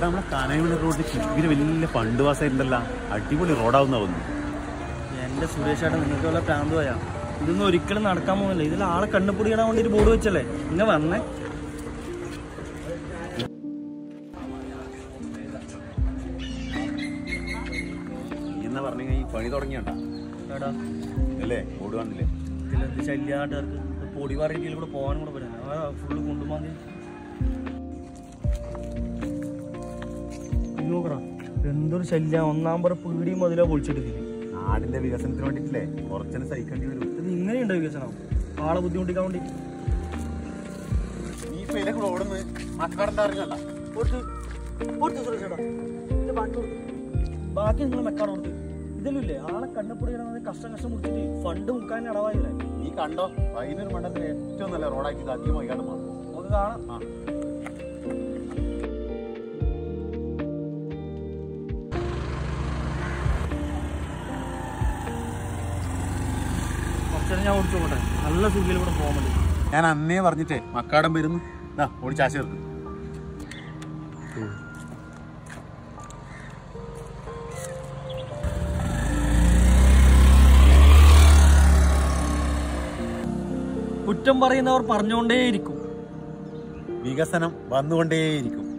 എടാ നമ്മളെ കനവിള റോഡ് ചിപ്പിന് വലിയ ഫണ്ട് പാസ്സായിട്ടുണ്ടല്ല അടിപൊളി റോഡാവുന്ന തോന്നുന്നു എന്റെ സുരേഷ് ഏട്ടൻ നിങ്ങൾക്ക് വല്ല പ്രാന്ത് പോയാ ഇതൊന്നും ഒരിക്കലും നടക്കാൻ പോകുന്നില്ല ഇതിൽ ആളെ കണ്ണുപൊടിയിടാൻ വേണ്ടി ഒരു ബോർഡ് വെച്ചല്ലേ ഇങ്ങനെ വന്നേ നീ എന്നാ പറഞ്ഞ ഈ പണി തുടങ്ങിയണ്ട എടാ അല്ലേ റോഡ് കാണില്ലേ ഇതിലെന്ത് ശല്യാട്ടുകാർക്ക് പൊടി പാറ രീതിയിൽ കൂടെ പോകാനും കൂടെ പറ്റില്ല ഫുള്ള് കൊണ്ടുപോകാൻ നോക്കടാ എന്തൊരു ശല്യം ഒന്നാം പറ പീടിയും മതിലാ പൊളിച്ചെടുക്കില്ല നാടിന്റെ വികസനത്തിന് വേണ്ടിട്ടില്ലേ കുറച്ചെന്നെ സഹിക്കേണ്ടി വരും ഇത് ഇങ്ങനെയുണ്ടോ വികസനം ആളെ ബുദ്ധിമുട്ടിക്കാൻ വേണ്ടി നീ ഇപ്പൊ ഇതിലെ റോഡൊന്ന് മക്കാടന്റെ അറിഞ്ഞല്ല കൊടുത്ത് കൊടുത്ത് സുരേഷ് ഏട്ടാ ഇത് ബാക്കി കൊടുത്ത് ബാക്കി നിങ്ങൾ മെക്കാട് കൊടുത്ത് ഇതല്ലേ ആളെ കണ്ണപ്പൊടിയിടുന്നത് കഷ്ടം കഷ്ടം മുടിച്ചിട്ട് ഫണ്ട് മുക്കാൻ അടവായില്ലേ നീ കണ്ടോ വൈകുന്നേരം മണ്ഡലത്തിൽ ഏറ്റവും നല്ല റോഡാക്കി ഇത് അധികം വൈകാതെ മാറും നമുക്ക് കാണാം ആ കുറച്ചേരം ഞാൻ ഓടിച്ചു പോട്ടെ നല്ല സുഖയിൽ കൂടെ പോകാൻ വേണ്ടി ഞാൻ അന്നേ പറഞ്ഞിട്ടേ മക്കാടം വരുന്നു ഇതാ ഓടിച്ചാശ ചേർത്ത് കുറ്റം പറയുന്നവർ പറഞ്ഞുകൊണ്ടേയിരിക്കും വികസനം വന്നുകൊണ്ടേയിരിക്കും